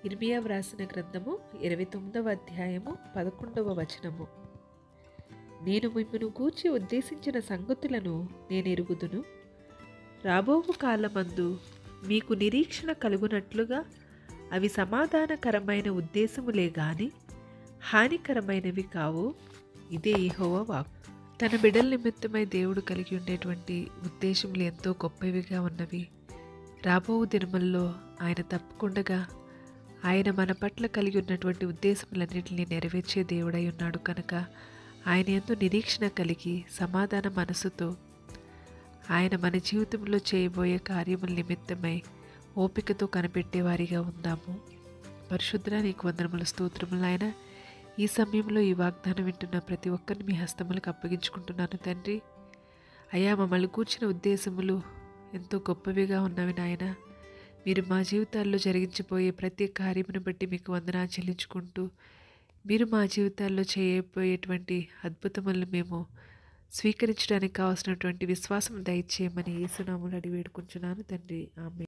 ఇర్మియా వ్రాసిన గ్రంథము ఇరవై తొమ్మిదవ అధ్యాయము పదకొండవ వచనము నేను మిమ్మను గూర్చి ఉద్దేశించిన సంగతులను నేను ఎరుగుదును రాబోవు కాలమందు మీకు నిరీక్షణ కలుగునట్లుగా అవి సమాధానకరమైన ఉద్దేశములే గాని హానికరమైనవి కావు ఇదే యెహోవా వాక్ తన బిడ్డల నిమిత్తమై దేవుడు కలిగి ఉండేటువంటి ఉద్దేశములు ఎంతో గొప్పవిగా ఉన్నవి రాబో దినముల్లో ఆయన తప్పకుండా ఆయన మన పట్ల కలిగి ఉన్నటువంటి ఉద్దేశములన్నింటినీ నెరవేర్చే దేవుడై ఉన్నాడు కనుక ఆయన ఎందు నిరీక్షణ కలిగి సమాధాన మనసుతో ఆయన మన జీవితంలో చేయబోయే కార్యముల నిమిత్తమై ఓపికతో కనిపెట్టేవారిగా ఉందాము పరిశుద్ర నీకు వందనముల స్తోత్రములు ఆయన ఈ సమయంలో ఈ వాగ్దానం వింటున్న ప్రతి ఒక్కరిని మీ హస్తములకు అప్పగించుకుంటున్నాను తండ్రి అయ్యా మమ్మల్ని కూర్చిన ఉద్దేశములు ఎంతో గొప్పవిగా ఉన్నవి నాయన మీరు మా జీవితాల్లో జరిగించబోయే ప్రతి కార్యమును బట్టి మీకు వందనా చెల్లించుకుంటూ మీరు మా జీవితాల్లో చేయబోయేటువంటి అద్భుతములను మేము స్వీకరించడానికి కావాల్సినటువంటి విశ్వాసం దయచేయమని యేసునాములు అడిగి వేడుకుంటున్నాను తండ్రి ఆమె